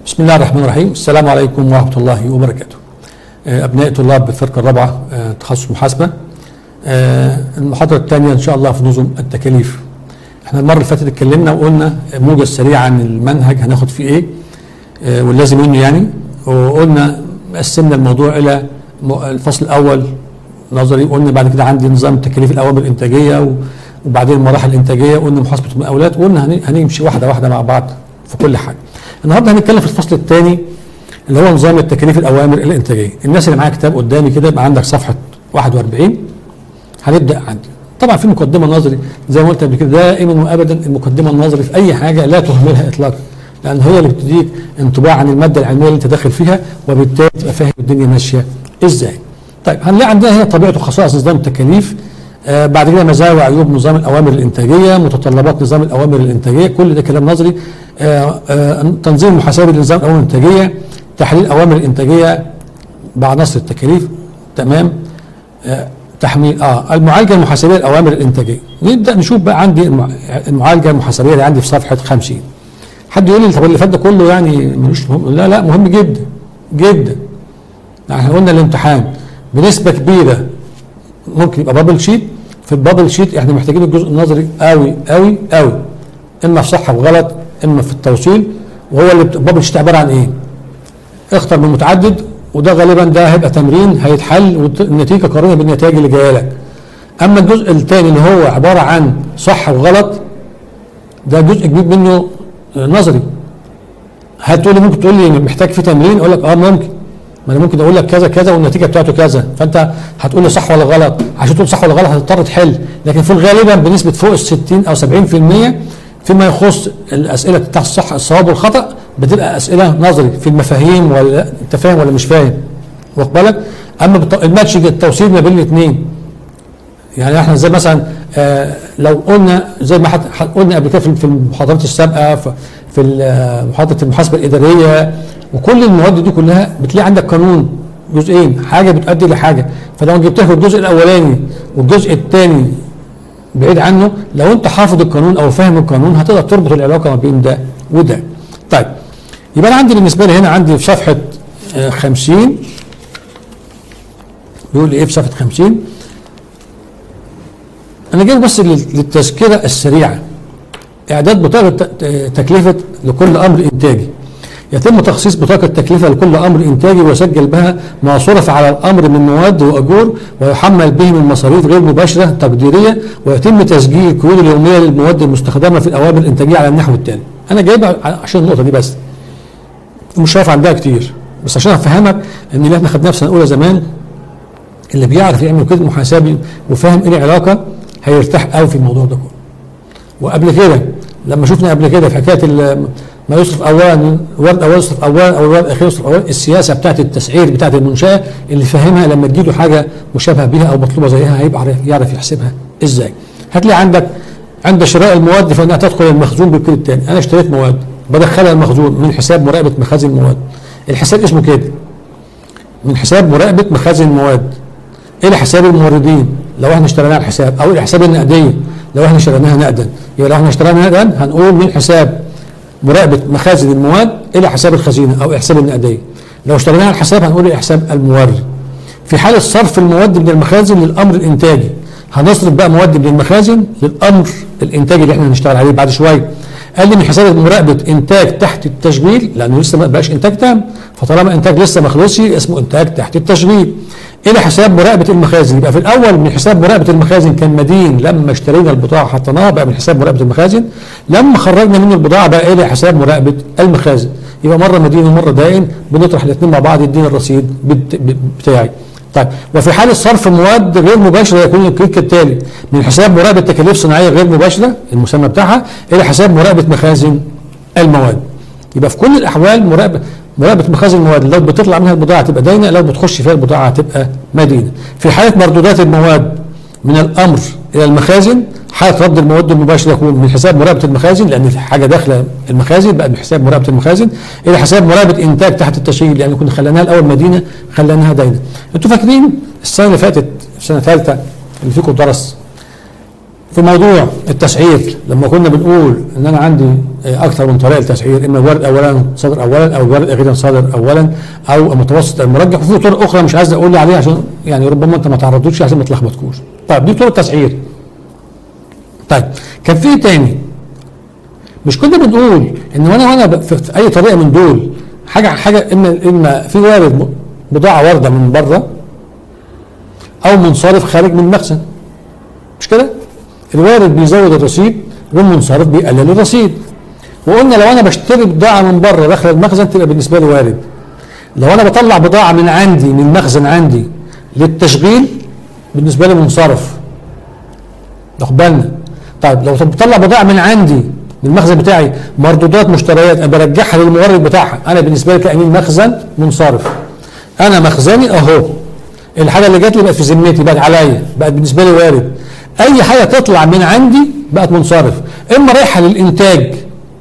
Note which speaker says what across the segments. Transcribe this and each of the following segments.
Speaker 1: بسم الله الرحمن الرحيم السلام عليكم ورحمة الله وبركاته آه، أبناء طلاب الفرقة الرابعة آه، تخصص محاسبة آه، المحاضرة الثانية إن شاء الله في نظم التكاليف احنا المرة اللي فاتت اتكلمنا وقلنا موجز سريع عن المنهج هناخد فيه ايه آه، واللازم منه يعني وقلنا قسمنا الموضوع إلى م- الفصل الأول نظري قلنا بعد كده عندي نظام التكاليف الأوامر الإنتاجية و- وبعدين المراحل الإنتاجية قلنا محاسبة المقاولات وقلنا هن- هنمشي واحدة واحدة مع بعض في كل حاجة النهارده هنتكلم في الفصل الثاني اللي هو نظام التكاليف الاوامر الانتاجيه الناس اللي معاها كتاب قدامي كده يبقى عندك صفحه 41 هنبدا عندي طبعا في مقدمه نظري زي ما قلت قبل كده دائما وابدا المقدمه النظري في اي حاجه لا تهملها اطلاقا لان هي اللي بتديك انطباع عن الماده العلميه اللي انت داخل فيها وبالتالي تبقى فاهم الدنيا ماشيه ازاي طيب هنلاقي عندنا هنا طبيعه وخصائص نظام التكاليف آه بعد كده مزايا وعيوب نظام الاوامر الانتاجيه متطلبات نظام الاوامر الانتاجيه كل ده كلام نظري آه آه تنظيم محاسبه لنظام الاوامر الانتاجيه تحليل الاوامر الانتاجيه بعناصر التكاليف تمام آه تحميل اه المعالجه المحاسبيه للاوامر الانتاجيه نبدا نشوف بقى عندي المع- المعالجه المحاسبيه اللي عندي في صفحه 50 حد يقول لي طب اللي فات ده كله يعني ملوش مهم لا لا مهم جدا جدا يعني احنا قلنا الامتحان بنسبه كبيره ممكن يبقى بابل شيت في البابل شيت احنا محتاجين الجزء النظري قوي قوي قوي اما في صح وغلط اما في التوصيل وهو اللي بت- البابل شيت عباره عن ايه؟ اختر من متعدد وده غالبا ده هيبقى تمرين هيتحل والنتيجه قارنه بالنتائج اللي جايه لك اما الجزء الثاني اللي هو عباره عن صح وغلط ده جزء كبير منه آه، نظري هتقول لي ممكن تقول لي محتاج في تمرين اقول لك اه ممكن ما انا ممكن اقول لك كذا كذا والنتيجه بتاعته كذا فانت هتقول لي صح ولا غلط عشان تقول صح ولا غلط هتضطر تحل لكن في الغالبا بنسبه فوق ال 60 او 70% فيما يخص الاسئله بتاع الصح الصواب والخطا بتبقى اسئله نظري في المفاهيم ولا انت فاهم ولا مش فاهم واخد بالك اما بالط- الماتشنج التوصيل ما بين الاثنين يعني احنا زي مثلا آه لو قلنا زي ما حت- حت- قلنا قبل كده في في المحاضرات السابقه ف- في ال- محاضره المحاسبه الاداريه وكل المواد دي كلها بتلاقي عندك قانون جزئين حاجه بتؤدي لحاجه فلو جبتها في الجزء الاولاني والجزء الثاني بعيد عنه لو انت حافظ القانون او فاهم القانون هتقدر تربط العلاقه ما بين ده وده طيب يبقى انا عندي بالنسبه لي هنا عندي في صفحه آه، 50 بيقول لي ايه في صفحه 50 انا جاي بس لل- للتذكره السريعه اعداد بطاقه ت- تكلفه لكل امر انتاجي يتم تخصيص بطاقة تكلفة لكل أمر إنتاجي ويسجل بها ما صرف على الأمر من مواد وأجور ويحمل به من مصاريف غير مباشرة تقديرية ويتم تسجيل القيود اليومية للمواد المستخدمة في الأوامر الإنتاجية على النحو التالي. أنا جايبها عشان النقطة دي بس. ومش شايف عندها كتير بس عشان أفهمك إن اللي إحنا خدناه في سنة أولى زمان اللي بيعرف يعمل كده محاسبي وفاهم ايه العلاقه هيرتاح قوي في الموضوع ده كله. وقبل كده لما شفنا قبل كده في حكايه ال- ما يصرف اولا الورد اول يصرف اولا او الورد الاخير يصرف اولا السياسه بتاعت التسعير بتاعت المنشاه اللي فاهمها لما تجيله حاجه مشابهه بها او مطلوبه زيها هيبقى عارف- يعرف يحسبها ازاي. هتلاقي عندك عند شراء المواد فانها تدخل المخزون بالكيل الثاني، انا اشتريت مواد بدخلها المخزون من حساب مراقبه مخازن المواد. الحساب اسمه كده من حساب مراقبه مخازن المواد الى حساب الموردين لو احنا اشتريناها على الحساب او الى حساب النقديه لو احنا اشتريناها نقدا يبقى لو احنا اشتريناها نقدا هنقول من حساب مراقبه مخازن المواد الى حساب الخزينه او حساب النقديه لو اشتريناها على الحساب هنقول الى حساب المورد في حاله صرف المواد من المخازن للامر الانتاجي هنصرف بقى مواد من المخازن للامر الانتاجي اللي احنا هنشتغل عليه بعد شويه قال لي من حساب مراقبه انتاج تحت التشغيل لانه لسه ما بقاش انتاج تام فطالما انتاج لسه ما خلصش اسمه انتاج تحت التشغيل الى حساب مراقبه المخازن يبقى في الاول من حساب مراقبه المخازن كان مدين لما اشترينا البضاعه حطيناها بقى من حساب مراقبه المخازن لما خرجنا منه البضاعه بقى الى حساب مراقبه المخازن يبقى مره مدين ومره دائن بنطرح الاثنين مع بعض يدينا الرصيد بت- بتاعي طيب وفي حاله صرف مواد غير مباشره يكون الكليك التالي من حساب مراقبه تكاليف صناعيه غير مباشره المسمى بتاعها الى حساب مراقبه مخازن المواد يبقى في كل الاحوال مراقبه مراقبه مخازن المواد لو بتطلع منها البضاعه تبقى داينه لو بتخش فيها البضاعه هتبقى مدينه في حاله مردودات المواد من الامر الى المخازن حاله رد المواد المباشره يكون من حساب مراقبه المخازن لان حاجه داخله المخازن بقى من حساب مراقبه المخازن الى حساب مراقبه انتاج تحت التشغيل لان كنا خليناها الاول مدينه خليناها داينه انتوا فاكرين السنه اللي فاتت السنه الثالثه اللي فيكم درس في موضوع التسعير لما كنا بنقول ان انا عندي آه، اكثر من طريقه للتسعير اما الورد اولا صادر اولا او الورد اخيرا صادر اولا او متوسط المرجح وفي طرق اخرى مش عايز اقول عليها عشان يعني ربما انت ما تعرضوش عشان ما تلخبطكوش طيب دي طرق تسعير طيب كان في إيه تاني مش كنا بنقول ان وانا وانا ب- في في اي طريقه من دول حاجه حاجه اما اما في وارد م- بضاعه وارده من بره او منصرف خارج من المخزن مش كده؟ الوارد بيزود الرصيد والمنصرف بيقلل الرصيد وقلنا لو انا بشتري بضاعه من بره داخل المخزن تبقى بالنسبه لي وارد لو انا بطلع بضاعه من عندي من المخزن عندي للتشغيل بالنسبه لي منصرف واخد بالنا طيب لو بطلع بضاعه من عندي من المخزن بتاعي مردودات مشتريات انا برجعها للمورد بتاعها انا بالنسبه لي كامين مخزن منصرف انا مخزني اهو الحاجه اللي جات لي بقت في ذمتي بقت عليا بقت بالنسبه لي وارد اي حاجه تطلع من عندي بقت منصرف اما رايحه للانتاج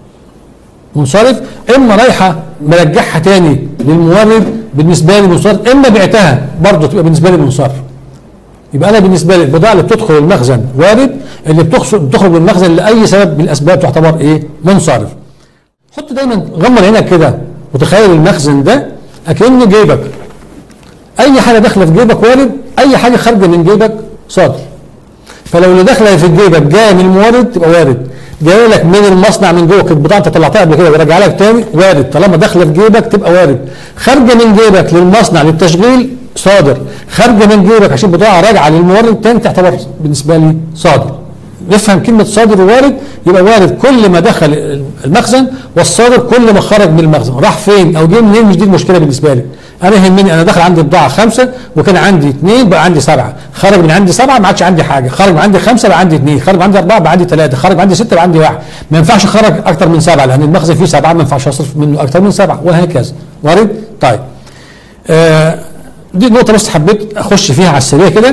Speaker 1: منصرف اما رايحه مرجعها تاني للمورد بالنسبه لي منصرف اما بعتها برضه تبقى بالنسبه لي منصرف يبقى انا بالنسبه لي البضاعه اللي بتدخل المخزن وارد اللي بتخرج بتخرج من المخزن لاي سبب من الاسباب تعتبر ايه منصرف حط دايما غمض عينك كده وتخيل المخزن ده اكنه جيبك اي حاجه داخله في جيبك وارد اي حاجه خارجه من جيبك صادر فلو اللي داخله في جيبك جايه من المورد تبقى وارد جايه لك من المصنع من جوه كانت بضاعه انت طلعتها قبل كده ورجع لك تاني وارد طالما داخله في جيبك تبقى وارد خارجه من جيبك للمصنع للتشغيل صادر خارجه من جيبك عشان بضاعه راجعه للمورد تاني تعتبر بالنسبه لي صادر نفهم كلمة صادر ووارد يبقى وارد كل ما دخل المخزن والصادر كل ما خرج من المخزن راح فين او جه منين مش دي المشكلة بالنسبة لي انا يهمني انا داخل عندي بضاعة خمسة وكان عندي اثنين بقى عندي سبعة خرج من عندي سبعة ما عادش عندي حاجة خرج من عندي خمسة بقى عندي اثنين خرج من عندي أربعة بقى عندي ثلاثة خرج من عندي ستة بقى عندي واحد ما ينفعش اخرج اكتر من سبعة لان المخزن فيه سبعة ما ينفعش اصرف منه اكتر من سبعة وهكذا وارد طيب آه دي نقطة بس حبيت اخش فيها على السريع كده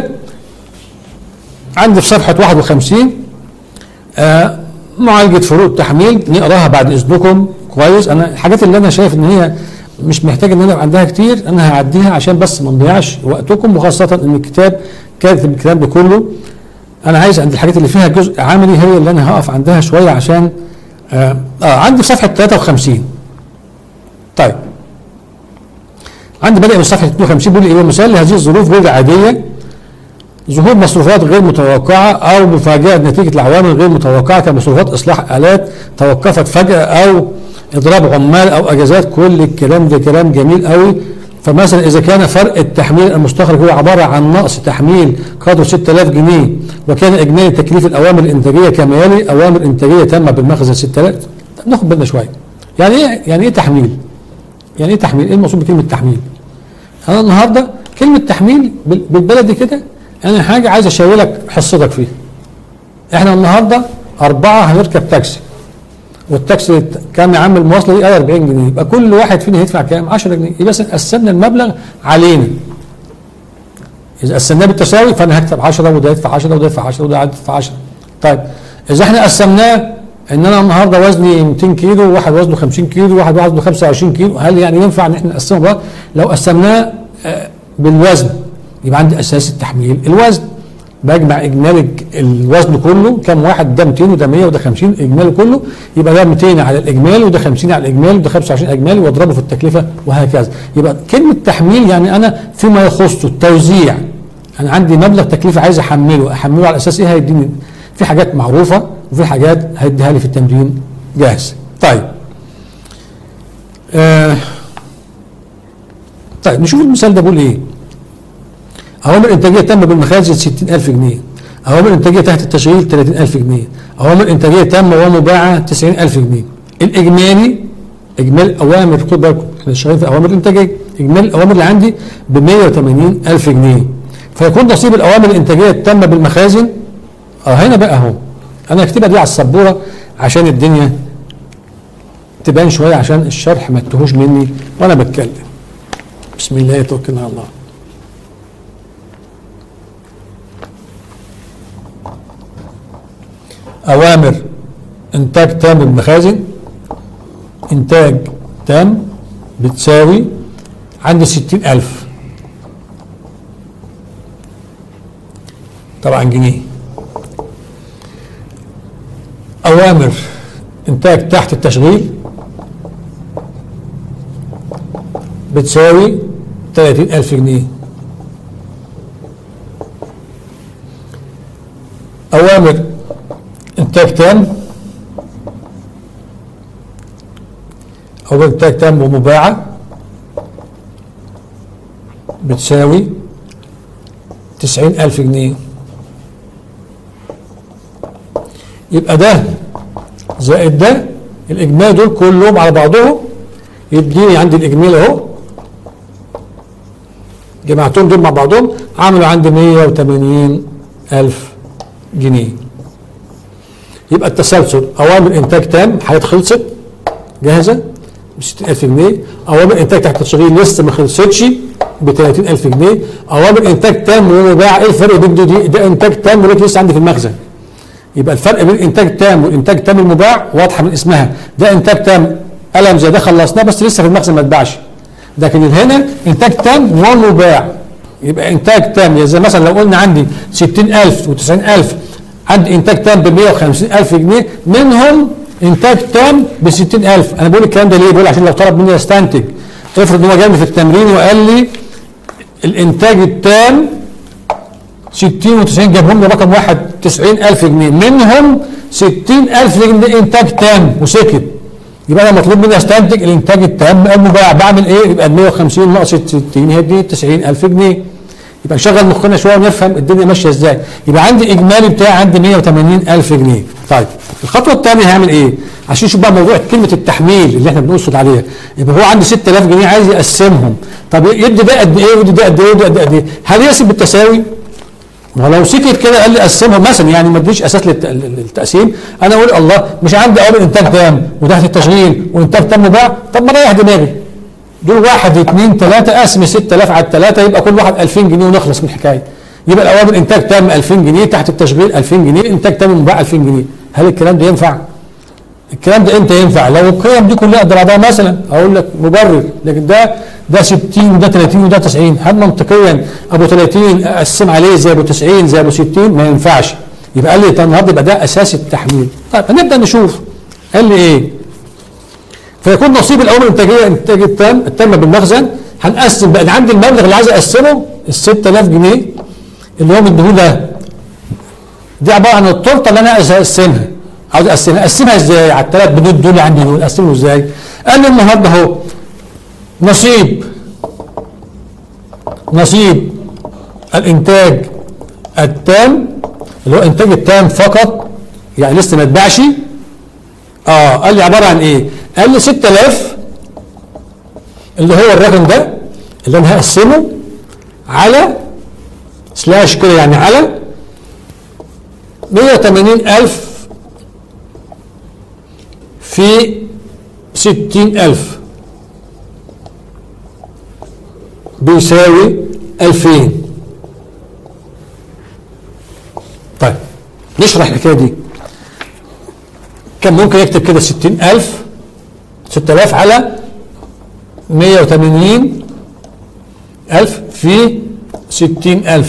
Speaker 1: عندي في صفحة 51 آه معالجة فروق التحميل نقراها بعد اذنكم كويس انا الحاجات اللي انا شايف ان هي مش محتاج ان انا يبقى عندها كتير انا هعديها عشان بس ما نضيعش وقتكم وخاصة ان الكتاب كاتب الكتاب ده كله انا عايز عند الحاجات اللي فيها جزء عملي هي اللي انا هقف عندها شوية عشان آه, آه عندي في صفحة 53 طيب عندي بدأ من صفحة 52 بيقول ايه مثال لهذه الظروف غير عادية ظهور مصروفات غير متوقعة أو مفاجأة نتيجة العوامل غير متوقعة كمصروفات إصلاح آلات توقفت فجأة أو إضراب عمال أو أجازات كل الكلام ده كلام جميل قوي فمثلا إذا كان فرق التحميل المستخرج هو عبارة عن نقص تحميل قدره 6000 جنيه وكان إجمالي تكليف الأوامر الإنتاجية كما يلي أوامر إنتاجية تم بالمخزن 6000 ناخد بالنا شوية يعني إيه يعني إيه تحميل؟ يعني إيه تحميل؟ إيه المقصود بكلمة تحميل؟ أنا النهاردة كلمة تحميل بالبلدي كده انا حاجه عايز اشاولك حصتك فيها احنا النهارده اربعه هنركب تاكسي والتاكسي كام يا عم المواصله دي 40 جنيه يبقى كل واحد فينا هيدفع كام 10 جنيه يبقى قسمنا المبلغ علينا اذا قسمناه بالتساوي فانا هكتب 10 وده يدفع 10 وده يدفع 10 وده يدفع 10 طيب اذا احنا قسمناه ان انا النهارده وزني 200 كيلو وواحد وزنه 50 كيلو وواحد وزنه 25 كيلو هل يعني ينفع ان احنا نقسمه بقى لو قسمناه بالوزن يبقى عندي اساس التحميل الوزن بجمع اجمالي الوزن كله كم واحد ده 200 وده 100 وده 50 اجمالي كله يبقى ده 200 على الاجمالي وده 50 على الاجمالي وده 25 اجمالي واضربه في التكلفه وهكذا يبقى كلمه تحميل يعني انا فيما يخص التوزيع انا عندي مبلغ تكلفه عايز احمله احمله على اساس ايه هيديني في حاجات معروفه وفي حاجات هيديها لي في التمرين جاهز طيب آه طيب نشوف المثال ده بيقول ايه أوامر إنتاجية تم بالمخازن 60000 جنيه أوامر إنتاجية تحت التشغيل 30000 جنيه أوامر إنتاجية تم ومباعة 90000 جنيه الإجمالي إجمالي أوامر خد بالكم إحنا شغالين في أوامر إنتاجية إجمالي الأوامر اللي عندي ب 180000 جنيه فيكون نصيب الأوامر الإنتاجية تم بالمخازن أه هنا بقى أهو أنا هكتبها دي على السبورة عشان الدنيا تبان شوية عشان الشرح ما تتوهوش مني وأنا بتكلم بسم الله توكلنا على الله أوامر إنتاج تام بالمخازن إنتاج تام بتساوي عندي ستين ألف طبعا جنيه أوامر إنتاج تحت التشغيل بتساوي 30000 جنيه أوامر إنتاج تام أوامر إنتاج تام ومباعة بتساوي 90000 جنيه يبقى ده زائد ده الإجمالي دول كلهم على بعضهم يديني عندي الإجمالي أهو جمعتهم دول مع بعضهم عملوا عندي 180 ألف جنيه يبقى التسلسل أوامر إنتاج تام حاجات خلصت جاهزة ب 60000 جنيه أوامر إنتاج تحت التشغيل لسه ما خلصتش ب 30000 جنيه أوامر إنتاج تام ومباع إيه الفرق بين دي, دي ده إنتاج تام ولكن لسه عندي في المخزن يبقى الفرق بين الانتاج تام والانتاج تام المباع واضحه من اسمها ده انتاج تام قلم زي ده خلصناه بس لسه في المخزن ما اتباعش لكن هنا انتاج تام ومباع يبقى انتاج تام زي مثلا لو قلنا عندي 60000 و90000 عندي انتاج تام ب 150000 جنيه منهم انتاج تام ب 60000 انا بقول الكلام ده ليه بقول عشان لو طلب مني استنتج افرض ان هو جنبي في التمرين وقال لي الانتاج التام 60 و90 جابهم لي رقم واحد 90000 جنيه منهم 60000 جنيه انتاج تام وسكت يبقى انا مطلوب مني استنتج الانتاج التام المباع بعمل ايه؟ يبقى ال 150 ناقص 60 هيدي 90000 جنيه يبقى نشغل مخنا شويه ونفهم الدنيا ماشيه ازاي يبقى عندي اجمالي بتاعي عندي 180000 جنيه طيب الخطوه الثانيه هعمل ايه؟ عشان نشوف بقى موضوع كلمه التحميل اللي احنا بنقصد عليها يبقى هو عندي 6000 جنيه عايز يقسمهم طب يدي ده قد ايه ويدي ده قد ايه ويدي ده قد ايه؟ هل يحسب بالتساوي؟ ما لو سكت كده قال لي قسمهم مثلا يعني ما اديش اساس للتقسيم انا اقول الله مش عندي اول انتاج تام وتحت التشغيل وانتاج تام مباع طب ما اريح دماغي دول واحد اثنين ثلاثه اقسم 6000 على الثلاثه يبقى كل واحد 2000 جنيه ونخلص من الحكايه يبقى الاوامر انتاج تام 2000 جنيه تحت التشغيل 2000 جنيه انتاج تام مباع 2000 جنيه هل الكلام ده ينفع؟ الكلام ده امتى ينفع؟ لو القيم دي كلها قد بعضها مثلا اقول لك مبرر لكن ده ده 60 وده 30 وده 90 هل منطقيا ابو 30 اقسم عليه زي ابو 90 زي ابو 60 ما ينفعش يبقى قال لي النهارده يبقى ده اساس التحميل طيب هنبدا نشوف قال لي ايه فيكون نصيب الاول الانتاجيه انتاج التام التام بالمخزن هنقسم بقى عندي المبلغ اللي عايز اقسمه ال 6000 جنيه اللي هو مديه ده دي عباره عن التورته اللي انا عايز اقسمها عاوز اقسمها اقسمها ازاي على الثلاث بنود دول عندي دول اقسمهم ازاي قال لي النهارده اهو نصيب نصيب الانتاج التام اللي هو انتاج التام فقط يعني لسه ما اتباعش اه قال لي عباره عن ايه قال لي 6000 اللي هو الرقم ده اللي انا هقسمه على سلاش كده يعني على 180000 في 60000 بيساوي 2000 طيب نشرح الحكايه دي كان ممكن يكتب كده 60000 6000 على 180 ألف في 60000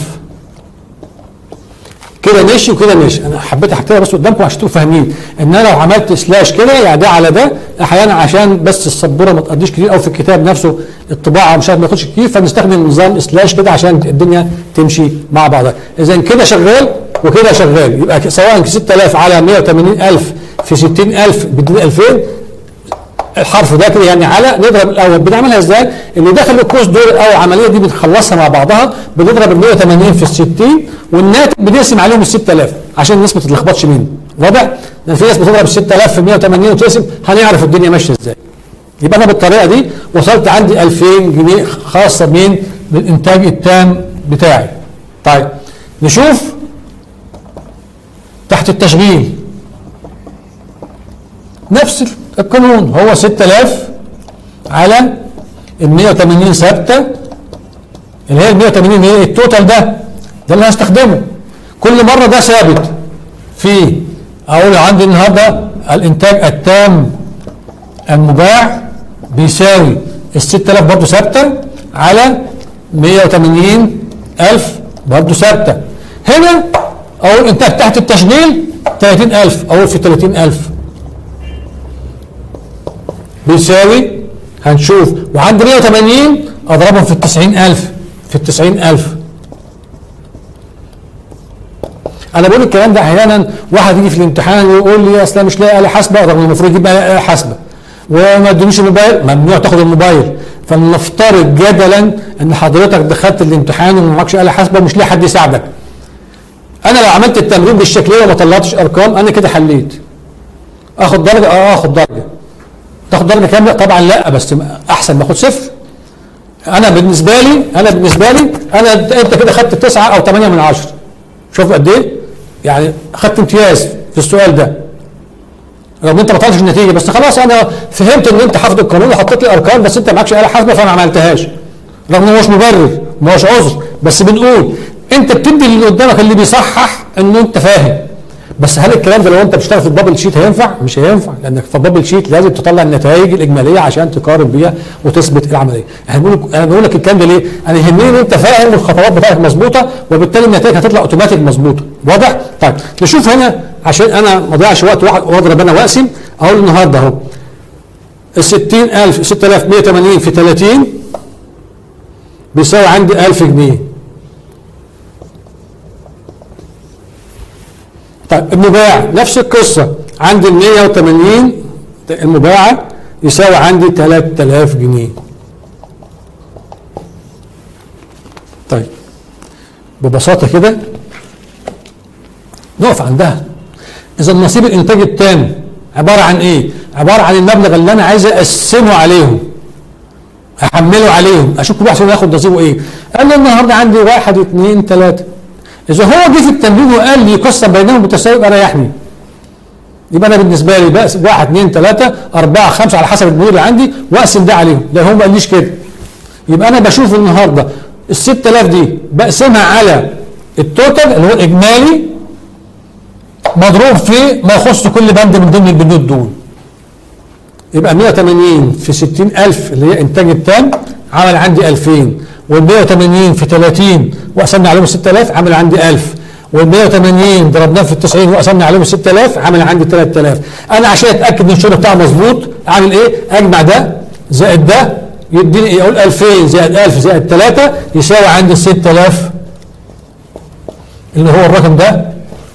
Speaker 1: كده ماشي وكده ماشي انا حبيت احكيها بس قدامكم عشان تبقوا فاهمين ان انا لو عملت سلاش كده يعني ده على ده احيانا عشان بس السبوره ما تقضيش كتير او في الكتاب نفسه الطباعه مش عارف ما ياخدش كتير فبنستخدم نظام سلاش كده عشان الدنيا تمشي مع بعضها اذا كده شغال وكده شغال يبقى سواء 6000 على 180000 في 60000 بتديني 2000 الحرف ده كده يعني على نضرب الاول بنعملها ازاي؟ اللي داخل القوس دول او العمليه دي بنخلصها مع بعضها بنضرب ال 180 في ال 60 والناتج بنقسم عليهم ال 6000 عشان الناس ما تتلخبطش مني واضح؟ لان في ناس بتضرب ال 6000 في 180 وتقسم هنعرف الدنيا ماشيه ازاي. يبقى انا بالطريقه دي وصلت عندي 2000 جنيه خاصه بمين؟ بالانتاج التام بتاعي. طيب نشوف تحت التشغيل نفس القانون هو 6000 على ال 180 ثابته اللي هي ال 180 ايه التوتال ده ده اللي هستخدمه كل مره ده ثابت في اقول عندي النهارده الانتاج التام المباع بيساوي ال 6000 برضه ثابته على 180 ألف برضه ثابته هنا اقول انتاج تحت التشغيل 30000 اقول في 30000 بيساوي هنشوف وعند 180 اضربهم في ال 90000 في ال 90000 انا بقول الكلام ده احيانا واحد يجي في الامتحان ويقول لي اصل أنا مش لاقي آلة حاسبه رغم المفروض يجيب آلة حاسبه وما ادونيش الموبايل ممنوع تاخد الموبايل فلنفترض جدلا ان حضرتك دخلت الامتحان وما معكش آلة حاسبه ومش لاقي حد يساعدك انا لو عملت التمرين بالشكل ده وما طلعتش ارقام انا كده حليت اخد درجه اه اخد درجه تاخد درجه كامله طبعا لا بس احسن ما اخد صفر انا بالنسبه لي انا بالنسبه لي انا انت كده خدت تسعة او 8 من عشرة شوف قد ايه يعني خدت امتياز في السؤال ده رغم انت ما طلعتش النتيجه بس خلاص انا فهمت ان انت حافظ القانون وحطيت لي ارقام بس انت معكش آلة حاسبه فما عملتهاش رغم انه مش مبرر ما هوش عذر بس بنقول انت بتدي اللي قدامك اللي بيصحح انه انت فاهم بس هل الكلام ده لو انت بتشتغل في البابل شيت هينفع؟ مش هينفع لانك في البابل شيت لازم تطلع النتائج الاجماليه عشان تقارن بيها وتثبت العمليه. انا بقول انا بقول لك الكلام ده ليه؟ انا يهمني ان انت فاهم الخطوات بتاعتك مظبوطه وبالتالي النتائج هتطلع اوتوماتيك مظبوطه. واضح؟ طيب نشوف هنا عشان انا ما اضيعش وقت واضرب انا واقسم اقول النهارده اهو ال 60000 6180 في 30 بيساوي عندي 1000 جنيه. طيب المباع نفس القصة عندي ال 180 المباعة يساوي عندي 3000 جنيه طيب ببساطة كده نقف عندها إذا نصيب الإنتاج التام عبارة عن إيه؟ عبارة عن المبلغ اللي أنا عايز أقسمه عليهم أحمله عليهم أشوف كل واحد فيهم ياخد نصيبه إيه؟ قال لي النهارده عندي واحد اثنين ثلاثة إذا هو جه في التمرين وقال لي يقسم بينهم بالتساوي يبقى ريحني. يبقى أنا بالنسبة لي بقى واحد اثنين ثلاثة أربعة خمسة على حسب البنود اللي عندي وأقسم ده عليهم، لا هو ما قاليش كده. يبقى أنا بشوف النهارده ال 6000 دي بقسمها على التوتال اللي هو الإجمالي مضروب في ما يخص كل بند من ضمن البنود دول. يبقى 180 في 60000 اللي هي إنتاج التام عمل عندي 2000 وال 180 في 30 وقسمنا عليهم 6000 عمل عندي 1000 وال 180 ضربناه في 90 وقسمنا عليهم 6000 عمل عندي 3000 انا عشان اتاكد ان الشغل بتاعي مظبوط اعمل ايه؟ اجمع ده زائد ده يديني ايه؟ اقول 2000 زائد 1000 زائد 3 يساوي عندي 6000 اللي هو الرقم ده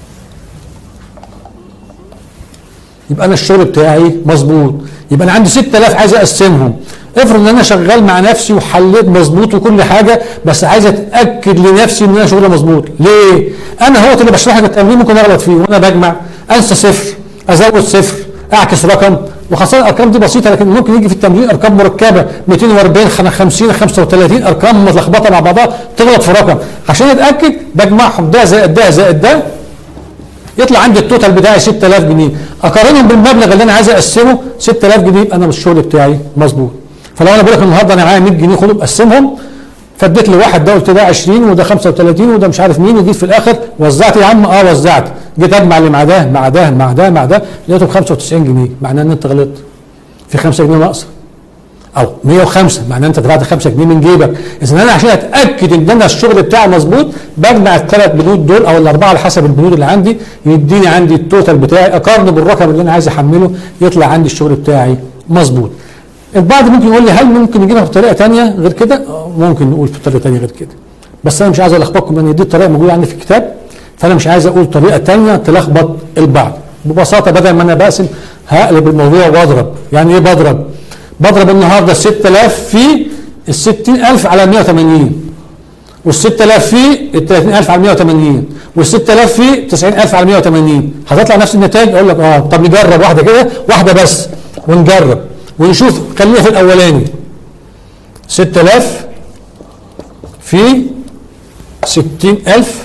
Speaker 1: يبقى انا الشغل بتاعي مظبوط يبقى انا عندي 6000 عايز اقسمهم افرض ان انا شغال مع نفسي وحليت مظبوط وكل حاجه بس عايز اتاكد لنفسي ان انا شغلي مظبوط ليه انا هو اللي بشرح لك التمرين ممكن اغلط فيه وانا بجمع انسى صفر ازود صفر اعكس رقم وخاصه الارقام دي بسيطه لكن ممكن يجي في التمرين ارقام مركبه 240 50 35 ارقام متلخبطه مع بعضها تغلط في رقم عشان اتاكد بجمعهم ده زائد ده زائد ده يطلع عندي التوتال بتاعي 6000 جنيه اقارنهم بالمبلغ اللي انا عايز اقسمه 6000 جنيه يبقى انا الشغل بتاعي مظبوط فلو انا بقول لك النهارده انا معايا 100 جنيه خدهم قسمهم فاديت لواحد ده قلت ده 20 وده 35 وده مش عارف مين وجيت في الاخر وزعت يا عم اه وزعت جيت اجمع اللي مع ده مع ده مع ده مع ده لقيته ب 95 جنيه معناه ان انت غلطت في 5 جنيه ناقصه او 105 معناه انت دفعت 5 جنيه من جيبك اذا انا عشان اتاكد ان انا الشغل بتاعي مظبوط بجمع الثلاث بنود دول او الاربعه على حسب البنود اللي عندي يديني عندي التوتال بتاعي اقارنه بالرقم اللي انا عايز احمله يطلع عندي الشغل بتاعي مظبوط البعض ممكن يقول لي هل ممكن يجيبها بطريقه ثانيه غير كده؟ ممكن نقول بطريقه ثانيه غير كده. بس انا مش عايز الخبطكم لان دي الطريقه موجوده عندي في الكتاب فانا مش عايز اقول طريقه ثانيه تلخبط البعض. ببساطه بدل ما انا بقسم هقلب الموضوع واضرب، يعني ايه بضرب؟ بضرب النهارده 6000 في ال 60000 على 180 وال 6000 في ال 30000 على 180 وال 6000 في 90000 على 180 هتطلع نفس النتائج اقول لك اه طب نجرب واحده كده واحده بس ونجرب ونشوف خلينا في الاولاني 6000 في 60000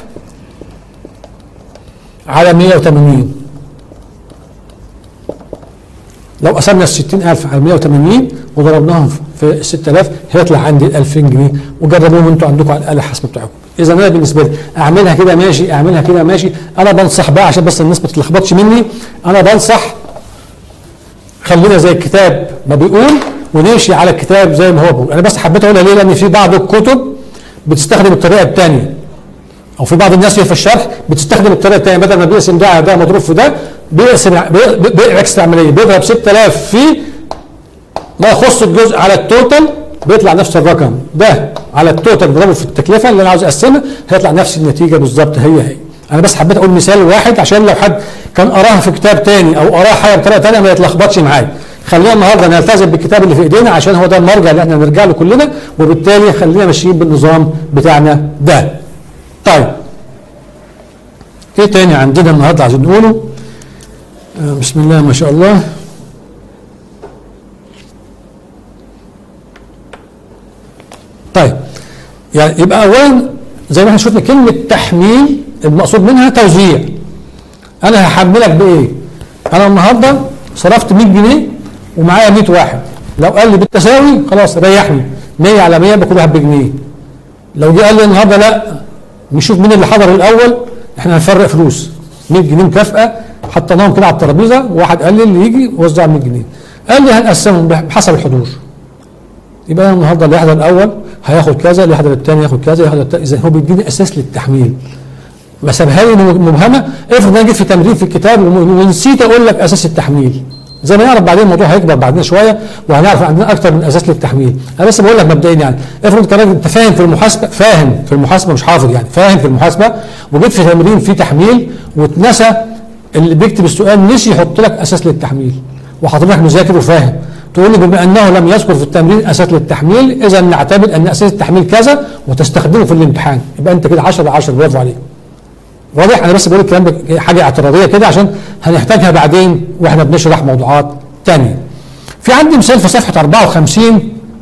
Speaker 1: على 180 لو قسمنا ال 60000 على 180 وضربناهم في 6000 هيطلع عندي 2000 جنيه وجربوهم انتوا عندكم على الاله الحاسبه بتاعكم اذا انا بالنسبه لي اعملها كده ماشي اعملها كده ماشي انا بنصح بقى عشان بس الناس ما تتلخبطش مني انا بنصح خلينا زي الكتاب ما بيقول ونمشي على الكتاب زي ما هو بيقول انا بس حبيت اقولها ليه لان في بعض الكتب بتستخدم الطريقه الثانيه او في بعض الناس في الشرح بتستخدم الطريقه الثانيه بدل ما بيقسم ده على ده مضروب في ده بيقسم بي- بيعكس العمليه بيضرب 6000 في ما يخص الجزء على التوتال بيطلع نفس الرقم ده على التوتال بضربه في التكلفه اللي انا عاوز اقسمها هيطلع نفس النتيجه بالظبط هي هي انا بس حبيت اقول مثال واحد عشان لو حد كان قراها في كتاب تاني او قراها حاجه بطريقه تانيه ما يتلخبطش معايا خلينا النهارده نلتزم بالكتاب اللي في ايدينا عشان هو ده المرجع اللي احنا نرجع له كلنا وبالتالي خلينا ماشيين بالنظام بتاعنا ده طيب ايه تاني عندنا النهارده عايزين نقوله آه، بسم الله ما شاء الله طيب يعني يبقى اولا زي ما احنا شفنا كلمه تحميل المقصود منها توزيع انا هحملك بايه انا النهارده صرفت 100 جنيه ومعايا 100 واحد لو قال لي بالتساوي خلاص ريحني 100 على 100 بكل واحد بجنيه لو جه قال لي النهارده لا نشوف مين اللي حضر الاول احنا هنفرق فلوس 100 جنيه مكافاه حطيناهم كده على الترابيزه وواحد قال لي اللي يجي وزع 100 جنيه قال لي هنقسمهم بحسب الحضور يبقى انا النهارده اللي يحضر الاول هياخد كذا اللي يحضر الثاني ياخد كذا يحضر الثاني اذا هو بيديني اساس للتحميل ما سابها لي مبهمه افرض انا جيت في تمرين في الكتاب وم- ونسيت اقول لك اساس التحميل زي ما نعرف بعدين الموضوع هيكبر بعدين شويه وهنعرف عندنا اكتر من اساس للتحميل انا بس بقول لك مبدئيا يعني افرض كمان انت فاهم في المحاسبه فاهم في المحاسبه مش حافظ يعني فاهم في المحاسبه وجيت في تمرين في تحميل واتنسى اللي بيكتب السؤال نسي يحط لك اساس للتحميل وحضرتك مذاكر وفاهم تقول لي بما انه لم يذكر في التمرين اساس للتحميل اذا نعتمد ان اساس التحميل كذا وتستخدمه في الامتحان يبقى انت كده 10 10 برافو عليك واضح انا بس بقول الكلام ده حاجه اعتراضيه كده عشان هنحتاجها بعدين واحنا بنشرح موضوعات تانية في عندي مثال في صفحه 54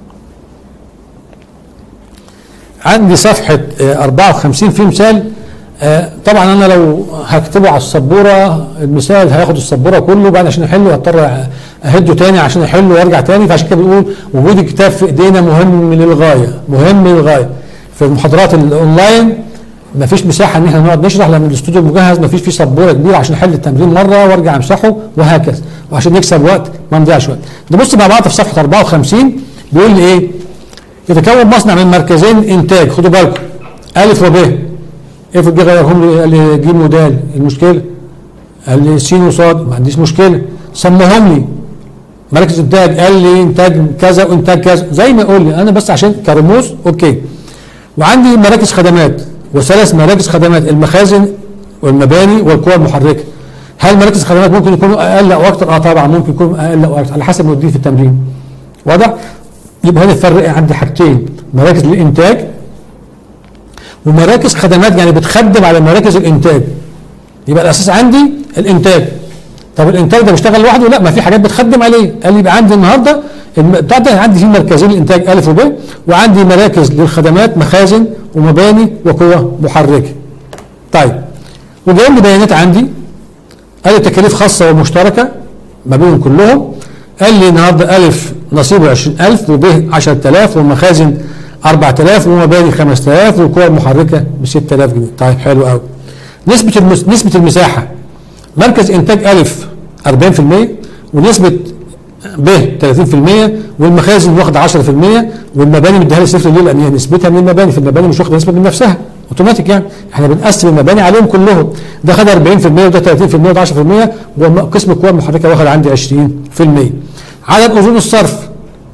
Speaker 1: عندي صفحه آه، 54 في مثال آه، طبعا انا لو هكتبه على السبوره المثال هياخد السبوره كله بعد عشان احله هضطر اهده تاني عشان احله وارجع تاني فعشان كده بنقول وجود الكتاب في ايدينا مهم للغايه مهم للغايه في المحاضرات الاونلاين ما فيش مساحه ان احنا نقعد نشرح لان الاستوديو مجهز ما فيش فيه سبوره كبيره عشان احل التمرين مره وارجع امسحه وهكذا وعشان نكسب وقت ما نضيعش وقت نبص مع بعض في صفحه 54 بيقول لي ايه يتكون مصنع من مركزين انتاج خدوا بالكم الف وب افرض جه غيرهم لي قال لي ج ودال المشكله قال لي س وصاد ما عنديش مشكله سموهم لي مراكز انتاج قال لي انتاج كذا وانتاج كذا زي ما يقول لي انا بس عشان كرموز اوكي وعندي مراكز خدمات وثلاث مراكز خدمات المخازن والمباني والقوى المحركه هل مراكز الخدمات ممكن يكونوا اقل او اكتر؟ اه طبعا ممكن يكونوا اقل او اكتر على حسب مدير في التمرين واضح؟ يبقى هنا الفرق عندي حاجتين مراكز للانتاج ومراكز خدمات يعني بتخدم على مراكز الانتاج يبقى الاساس عندي الانتاج طب الانتاج ده بيشتغل لوحده لا ما في حاجات بتخدم عليه قال لي يبقى عندي النهارده الم- بتاع ده عندي فيه مركزين الانتاج الف وب وعندي مراكز للخدمات مخازن ومباني وقوى محركه طيب وجايب لي بيانات عندي قال لي تكاليف خاصه ومشتركه ما بينهم كلهم قال لي النهارده الف نصيبه 20000 وب 10000 والمخازن 4000 ومباني 5000 والقوى المحركه ب 6000 جنيه طيب حلو قوي نسبه المس... نسبه المساحه مركز انتاج الف 40% ونسبه ب 30% والمخازن واخده 10% والمباني مديها لي صفر ليه؟ لان هي نسبتها من المباني في المباني مش واخده نسبه من نفسها اوتوماتيك يعني احنا بنقسم المباني عليهم كلهم ده خد 40% وده 30% وده 10% وقسم القوى المحركه واخد عندي 20% عدد اذون الصرف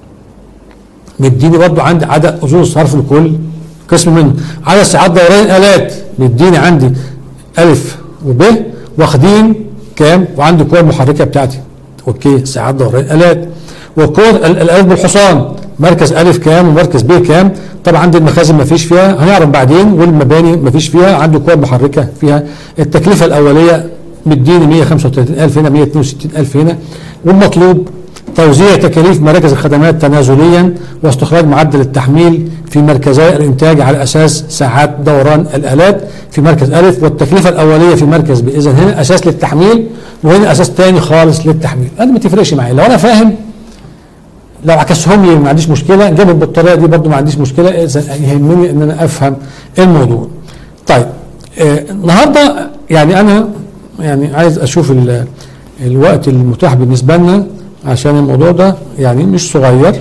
Speaker 1: مديني برضو عندي عدد اذون الصرف لكل قسم منه عدد ساعات دوران الالات مديني عندي الف وب واخدين كام وعندي القوى المحركه بتاعتي اوكي ساعات دوران الالات والقوى ال- الالات بالحصان مركز الف كام ومركز ب كام طبعا عندي المخازن ما فيش فيها هنعرف بعدين والمباني ما فيش فيها عندي القوى المحركه فيها التكلفه الاوليه مديني 135000 هنا 162000 هنا والمطلوب توزيع تكاليف مراكز الخدمات تنازليا واستخراج معدل التحميل في مركزي الانتاج على اساس ساعات دوران الالات في مركز الف والتكلفه الاوليه في مركز ب اذا هنا اساس للتحميل وهنا اساس تاني خالص للتحميل انا ما تفرقش معايا لو انا فاهم لو عكسهم لي ما عنديش مشكله جابهم بالطريقه دي برضو ما عنديش مشكله اذا يهمني ان انا افهم الموضوع طيب آه النهارده يعني انا يعني عايز اشوف ال- الوقت المتاح بالنسبه لنا عشان الموضوع ده يعني مش صغير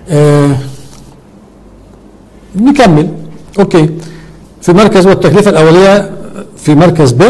Speaker 1: آه نكمل اوكي في مركز والتكلفه الاوليه في مركز ب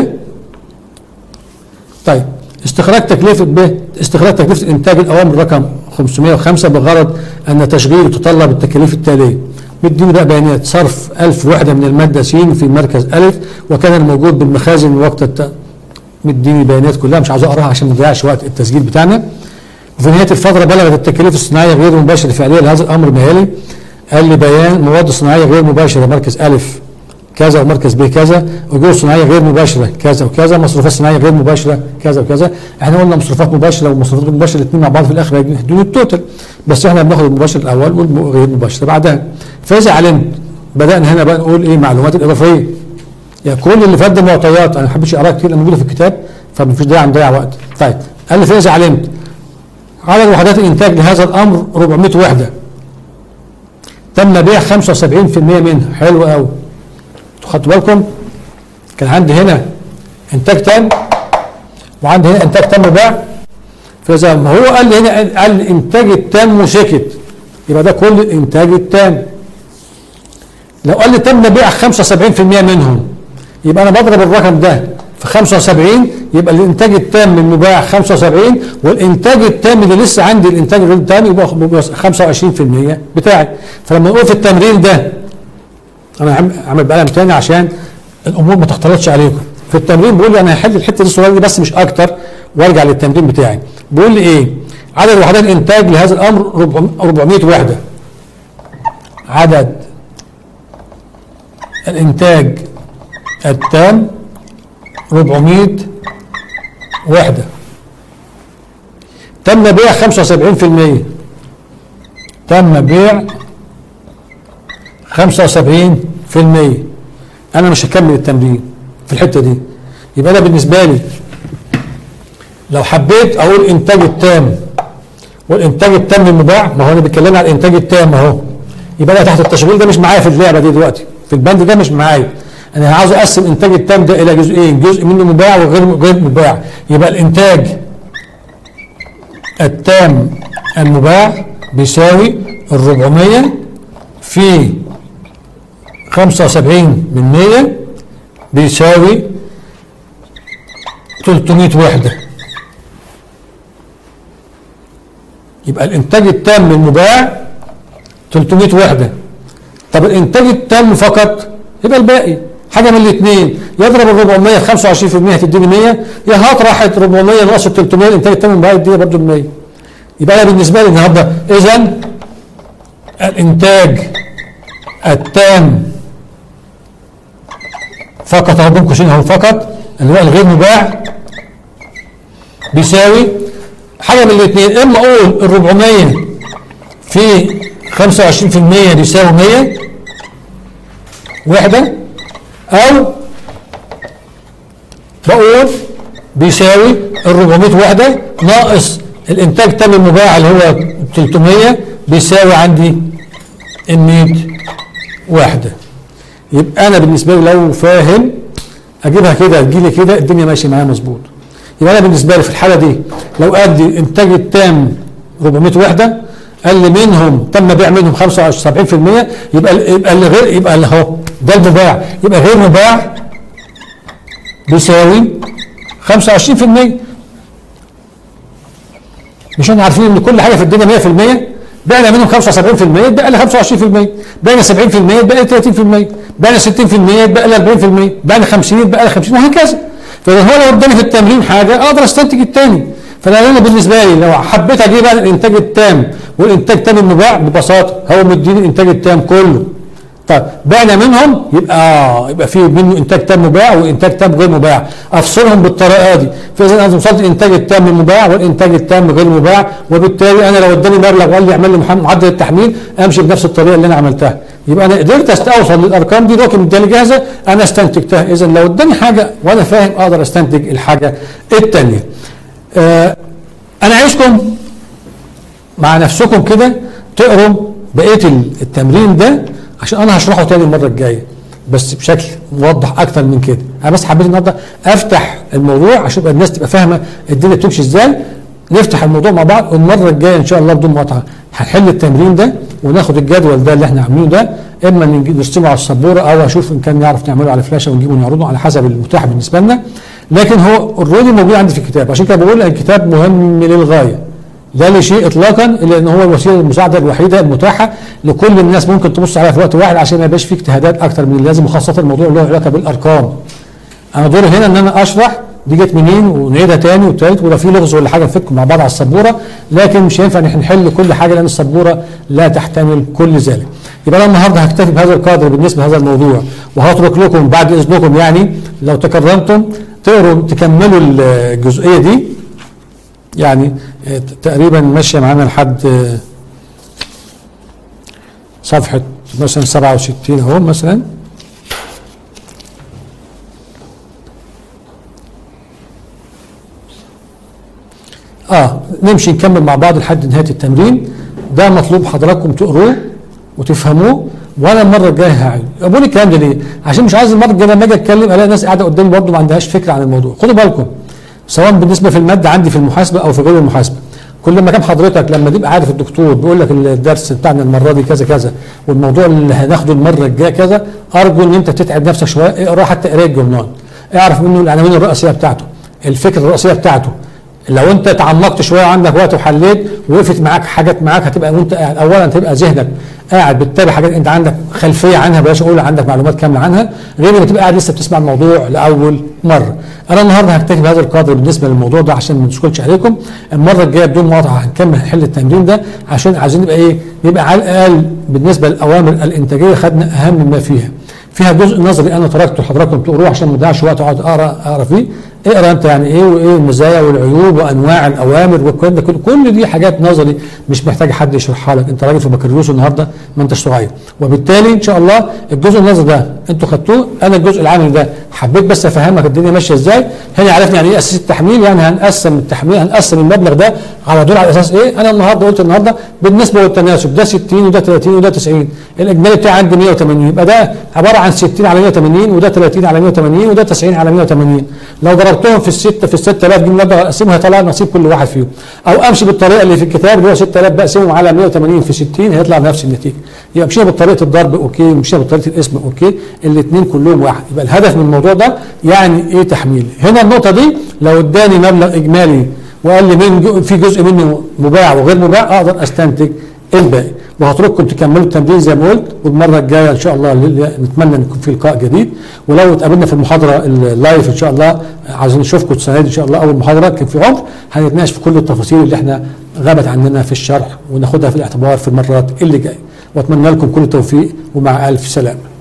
Speaker 1: طيب استخراج تكلفه ب استخراج تكلفه انتاج الاوامر رقم 505 بغرض ان تشغيل يتطلب التكاليف التاليه مديني بقى بيانات صرف 1000 وحده من الماده س في مركز الف وكان الموجود بالمخازن وقت الت... مديني بيانات كلها مش عاوز اقراها عشان ما نضيعش وقت التسجيل بتاعنا وفي نهايه الفتره بلغت التكاليف الصناعيه غير المباشره الفعليه لهذا الامر ما يلي قال لي بيان مواد صناعيه غير مباشره مركز الف كذا ومركز ب كذا اجور صناعيه غير مباشره كذا وكذا مصروفات صناعيه غير مباشره كذا وكذا احنا قلنا مصروفات مباشره ومصروفات مباشره الاثنين مع بعض في الاخر هيدوني التوتال بس احنا بناخد المباشر الاول والغير مباشر بعدها فاذا علمت بدانا هنا بقى نقول ايه معلومات الاضافيه يعني كل اللي فات ده معطيات انا ما بحبش اقراها كتير لأن موجوده في الكتاب فمفيش داعي نضيع وقت طيب قال لي فاذا علمت عدد وحدات الانتاج لهذا الامر 400 وحده تم بيع 75% منها حلو قوي خدتوا بالكم كان عندي هنا انتاج تام وعندي هنا انتاج تام بيع فاذا ما هو قال لي هنا قال الانتاج التام وسكت يبقى ده كل الانتاج التام لو قال لي تم بيع 75% منهم يبقى انا بضرب الرقم ده في 75 يبقى الانتاج التام من مباع 75 والانتاج التام اللي لسه عندي الانتاج غير التام يبقى 25% بتاعي فلما نقول في التمرين ده انا عامل بقلم تاني عشان الامور ما تختلطش عليكم في التمرين بيقول لي انا هحل الحته دي الصغيره دي بس مش اكتر وارجع للتمرين بتاعي بيقول لي ايه عدد وحدات انتاج لهذا الامر 400 وحده عدد الانتاج التام 400 وحده تم بيع 75% تم بيع 75% انا مش هكمل التمرين في الحته دي يبقى انا بالنسبه لي لو حبيت اقول الانتاج التام والانتاج التام المباع ما هو انا بتكلم على الانتاج التام اهو يبقى انا تحت التشغيل ده مش معايا في اللعبه دي دلوقتي في البند ده مش معايا انا عاوز اقسم الانتاج التام ده الى جزئين جزء منه مباع وغير غير مباع يبقى الانتاج التام المباع بيساوي ال 400 في 75 من 100 بيساوي 300 وحدة يبقى الانتاج التام للمباع 300 وحدة طب الانتاج التام فقط يبقى الباقي حاجه من الاثنين يضرب ال 400 في 25% هتديني 100 يا هطرح 400 ناقص 300 الانتاج التام للمباع يديني برضه ال 100 يبقى انا بالنسبه لي النهارده اذا الانتاج التام فقط اهو بين قوسين اهو فقط اللي هو الغير مباع بيساوي حاجه من الاثنين اما اقول ال 400 في 25% بيساوي 100 وحده او بقول بيساوي ال 400 وحده ناقص الانتاج تام المباع اللي هو 300 بيساوي عندي ال 100 وحده يبقى انا بالنسبه لي لو فاهم اجيبها كده تجيلي كده الدنيا ماشيه معايا مظبوط يبقى انا بالنسبه لي في الحاله دي لو ادي الانتاج التام 400 وحده قال لي منهم تم بيع منهم 75% يبقى يبقى اللي غير يبقى اللي اهو ده المباع يبقى غير مباع بيساوي 25% مش احنا عارفين ان كل حاجه في الدنيا 100% بعنا منهم 75% يتبقى لي 25% بعنا 70% يتبقى لي 30% بعنا 60% يتبقى لي 40% بعنا 50 يتبقى لي 50 وهكذا فاذا هو لو اداني في التمرين حاجه اقدر استنتج الثاني فانا انا بالنسبه لي لو حبيت اجيب بقى الانتاج التام والانتاج التام المباع ببساطه هو مديني الانتاج التام كله طيب بعنا منهم يبقى اه يبقى في منه انتاج تام مباع وانتاج تام غير مباع افصلهم بالطريقه دي فاذا انا وصلت الانتاج التام المباع والانتاج التام غير مباع وبالتالي انا لو اداني مبلغ وقال لي اعمل لي معدل التحميل امشي بنفس الطريقه اللي انا عملتها يبقى انا قدرت اوصل للارقام دي لكن اداني جاهزه انا استنتجتها اذا لو اداني حاجه وانا فاهم اقدر استنتج الحاجه الثانيه آه انا عايزكم مع نفسكم كده تقروا بقيه التمرين ده عشان انا هشرحه تاني المره الجايه بس بشكل موضح اكتر من كده انا بس حبيت النهارده افتح الموضوع عشان يبقى الناس تبقى فاهمه الدنيا بتمشي ازاي نفتح الموضوع مع بعض والمره الجايه ان شاء الله بدون مقاطعه هنحل التمرين ده وناخد الجدول ده اللي احنا عاملينه ده اما نجي- نرسمه على السبوره او اشوف ان كان نعرف نعمله على فلاشه ونجيبه ونعرضه على حسب المتاح بالنسبه لنا لكن هو اوريدي موجود عندي في الكتاب عشان كده بقول الكتاب مهم للغايه لا لشيء اطلاقا الا ان هو الوسيله المساعده الوحيده المتاحه لكل الناس ممكن تبص عليها في وقت واحد عشان ما يبقاش فيه اجتهادات اكتر من اللازم وخاصه الموضوع اللي له علاقه بالارقام انا دوري هنا ان انا اشرح دي جت منين ونعيدها تاني وتالت ولو في لغز ولا حاجه نفكهم مع بعض على السبوره لكن مش هينفع ان احنا نحل كل حاجه لان السبوره لا تحتمل كل ذلك. يبقى انا النهارده هكتفي بهذا القدر بالنسبه لهذا الموضوع وهترك لكم بعد اذنكم يعني لو تكرمتم تقروا تكملوا الجزئيه دي يعني آه، تقريبا ماشيه معانا لحد آه، صفحه مثلا 67 اهو مثلا اه نمشي نكمل مع بعض لحد نهايه التمرين ده مطلوب حضراتكم تقروه وتفهموه وانا المره الجايه هعيد بقول الكلام ده ليه؟ عشان مش عايز المره الجايه لما اجي اتكلم الاقي ناس قاعده قدامي برضه ما عندهاش فكره عن الموضوع خدوا بالكم سواء بالنسبه في الماده عندي في المحاسبه او في غير المحاسبه كل ما كان حضرتك لما تبقى عارف الدكتور بيقول لك الدرس بتاعنا المره دي كذا كذا والموضوع اللي هناخده المره الجايه كذا ارجو ان انت تتعب نفسك شويه اقرا حتى قرايه الجورنال اعرف منه العناوين الرئيسيه بتاعته الفكره الرئيسيه بتاعته لو انت تعمقت شويه وعندك وقت وحليت وقفت معاك حاجات معاك هتبقى وانت قاعد اولا تبقى ذهنك قاعد بتتابع حاجات انت عندك خلفيه عنها بلاش اقول عندك معلومات كامله عنها غير لما تبقى قاعد لسه بتسمع الموضوع لاول مره. انا النهارده هكتفي بهذا القدر بالنسبه للموضوع ده عشان ما نشكلش عليكم المره الجايه بدون مقاطعه هنكمل نحل التمرين ده عشان عايزين نبقى ايه؟ يبقى على الاقل بالنسبه للاوامر الانتاجيه خدنا اهم ما فيها. فيها جزء نظري انا تركته لحضراتكم تقروه عشان ما نضيعش وقت اقعد اقرا اقرا فيه اقرا انت يعني ايه وايه المزايا والعيوب وانواع الاوامر والكلام ده كله كل دي حاجات نظري مش محتاج حد يشرحها لك انت راجل في بكالوريوس النهارده ما انتش صغير وبالتالي ان شاء الله الجزء النظري ده انتوا خدتوه انا الجزء العملي ده حبيت بس افهمك الدنيا ماشيه ازاي هنا عرفنا يعني ايه اساس التحميل يعني هنقسم التحميل هنقسم المبلغ ده على دول على اساس ايه انا النهارده قلت النهارده بالنسبه للتناسب ده 60 وده 30 وده 90 الاجمالي بتاعي عندي 180 يبقى ده عباره عن 60 على 180 وده 30 على 180 وده 90 على 180 لو ضربتهم في السته في ال 6000 جنيه مبلغ اقسمها هيطلع نصيب كل واحد فيهم او امشي بالطريقه اللي في الكتاب اللي هو 6000 بقسمهم على 180 في 60 هيطلع نفس النتيجه يبقى مشينا بطريقه الضرب اوكي مشينا بطريقه القسم اوكي الاثنين كلهم واحد يبقى الهدف من الموضوع ده يعني ايه تحميل هنا النقطه دي لو اداني مبلغ اجمالي وقال لي من جو- في جزء منه مباع وغير مباع اقدر استنتج الباقي وهترككم تكملوا التمرين زي ما قلت والمره الجايه ان شاء الله ل- نتمنى ان يكون في لقاء جديد ولو اتقابلنا في المحاضره اللايف ان شاء الله عايزين نشوفكم السنه دي ان شاء الله اول محاضره كان في عمر هنتناقش في كل التفاصيل اللي احنا غابت عننا في الشرح وناخدها في الاعتبار في المرات اللي جايه واتمنى لكم كل التوفيق ومع الف سلامه